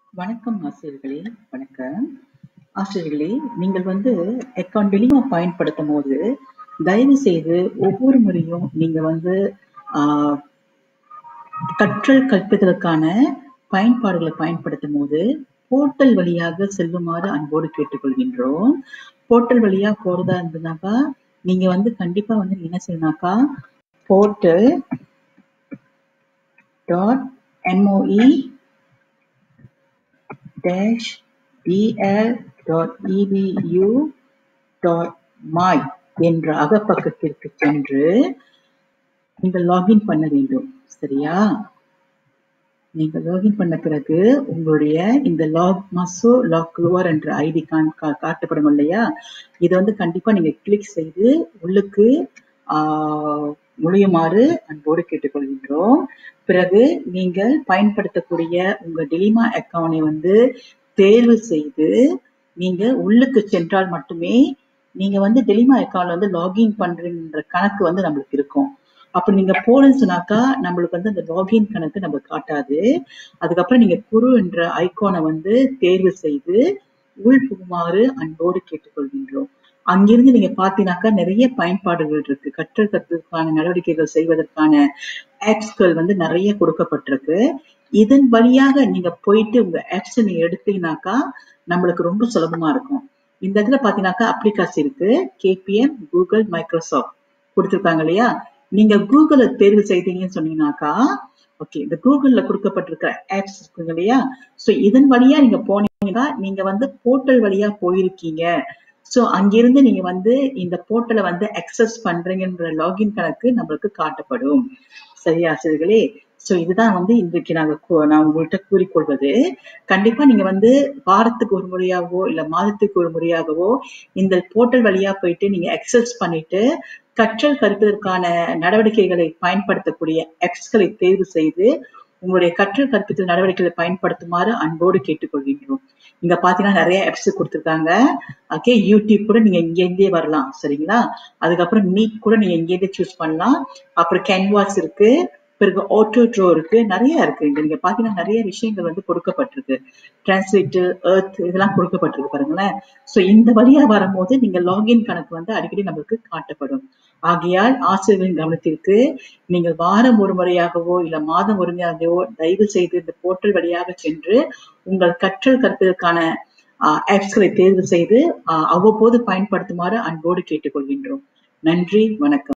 வணக்கம் ஆசிரியர்களே வணக்கம் ஆசிரியர்களே நீங்கள் வந்து அக்கௌண்ட் டெலிமா பயன்படுத்தும் போது தயவு செய்து ஒவ்வொரு முறையும் நீங்க வந்து ஆஹ், கற்றல் கற்பித்தலுக்கான பயன்பாடுகளை பயன்படுத்தும் போது போர்ட்டல் வழியாக செல்லுமாறு அன்போடு கேட்டுக்கொள்கின்றோம் போர்ட்டல் வழியா போறதா இருந்ததுனாக்கா நீங்க வந்து கண்டிப்பா வந்து நீங்க என்ன செய்யணும்னாக்கா portal dot MOE dash bl.edu.my என்ற அகப்பக்கத்திற்கு சென்று நீங்கள் லாகின் பண்ண வேண்டும் சரியா நீங்க லாகின் பண்ண பிறகு உங்களுடைய இந்த லாக் மசோ லாக் குளுவர் என்ற ஐடி காட்டப்படும் இல்லையா இதை வந்து கண்டிப்பா நீங்க கிளிக் செய்து உள்ளுக்கு ஆஹ், நுழையுமாறு அன்போடு கேட்டுக்கொள்கின்றோம் பிறகு நீங்கள் பயன்படுத்தக்கூடிய உங்க டெலிமா அக்கவுண்டை வந்து தேர்வு செய்து நீங்க உள்ளுக்கு சென்றால் மட்டுமே நீங்க வந்து டெலிமா அக்கவுண்ட்ல வந்து லாகின் பண்றீங்கன்ற கணக்கு வந்து நம்மளுக்கு இருக்கும் அப்ப நீங்க போலன்னு சொன்னாக்கா நம்மளுக்கு வந்து அந்த லாகின் கணக்கு நம்ம காட்டாது அதுக்கப்புறம் நீங்க குரு என்ற ஐகானை வந்து தேர்வு செய்து உள் புகுமாறு அன்போடு கேட்டுக்கொள்கின்றோம் அங்கிருந்து நீங்க பாத்தீங்கன்னாக்கா நிறைய பயன்பாடுகள் இருக்கு கற்றல் கற்பதற்கான நடவடிக்கைகள் செய்வதற்கான ஆப்ஸ்கள் வந்து நிறைய கொடுக்கப்பட்டிருக்கு இதன் வழியாக நீங்க போயிட்டு உங்க ஆப்ஸ் நீங்க எடுத்தீங்கன்னாக்கா நம்மளுக்கு ரொம்ப சுலபமா இருக்கும் இந்த இடத்துல பாத்தீங்கன்னாக்கா அப்ளிகாஸ் இருக்கு கேபிஎம் கூகுள் மைக்ரோசாஃப்ட் கொடுத்திருக்காங்க இல்லையா நீங்க கூகுளை தேர்வு செய்தீங்கன்னு சொன்னீங்கன்னாக்கா ஓகே இந்த கூகுள்ல கொடுக்கப்பட்டிருக்க ஆப்ஸ் இருக்குங்க இல்லையா சோ இதன் வழியா நீங்க போனீங்கன்னா நீங்க வந்து போர்ட்டல் வழியா போயிருக்கீங்க சோ அங்கிருந்து நீங்க வந்து இந்த போர்ட்டலை வந்து அக்சஸ் பண்றீங்கன்ற லாகின் கணக்கு நம்மளுக்கு காட்டப்படும் சரியா ஆசிரியர்களே சோ இதுதான் வந்து இன்றைக்கு நாங்க கூ- நான் உங்கள்கிட்ட கூறிக்கொள்வது கண்டிப்பா நீங்க வந்து வாரத்துக்கு ஒரு முறையாகவோ இல்ல மாதத்துக்கு ஒரு முறையாகவோ இந்த போர்ட்டல் வழியா போயிட்டு நீங்க அக்சஸ் பண்ணிட்டு கற்றல் கற்பதற்கான நடவடிக்கைகளை பயன்படுத்தக்கூடிய ஆப்ஸ்களை தேர்வு செய்து உங்களுடைய கற்றல் கற்பித்தல் நடவடிக்கைகளை பயன்படுத்துமாறு அன்போடு கேட்டுக்கொள்கின்றோம் இங்க பாத்தீங்கன்னா நிறைய ஆப்ஸ் கொடுத்திருக்காங்க ஓகே யூடியூப் கூட நீங்க இங்க இருந்தே வரலாம் சரிங்களா அதுக்கப்புறம் மீட் கூட நீங்க இங்க இருந்தே சூஸ் பண்ணலாம் அப்புறம் கேன்வாஸ் இருக்கு பிறகு ஆட்டோ ட்ரோ இருக்கு நிறைய இருக்கு இங்க நீங்க பாத்தீங்கன்னா நிறைய விஷயங்கள் வந்து கொடுக்கப்பட்டிருக்கு டிரான்ஸ்லேட்டர் எர்த் இதெல்லாம் கொடுக்கப்பட்டிருக்கு பாருங்களேன் சோ இந்த வழியா வரும்போது நீங்க லாகின் கணக்கு வந்து அடிக்கடி நம்மளுக்கு காட்டப்படும் ஆகையால் ஆசிரியர்களின் கவனத்திற்கு நீங்கள் வாரம் ஒரு முறையாகவோ இல்ல மாதம் ஒரு முறையாகவோ தயவு செய்து இந்த போர்ட்டல் வழியாக சென்று உங்கள் கற்றல் கற்பதற்கான ஆப்ஸ்களை தேர்வு செய்து ஆஹ் அவ்வப்போது பயன்படுத்துமாறு அன்போடு கேட்டுக்கொள்கின்றோம் நன்றி வணக்கம்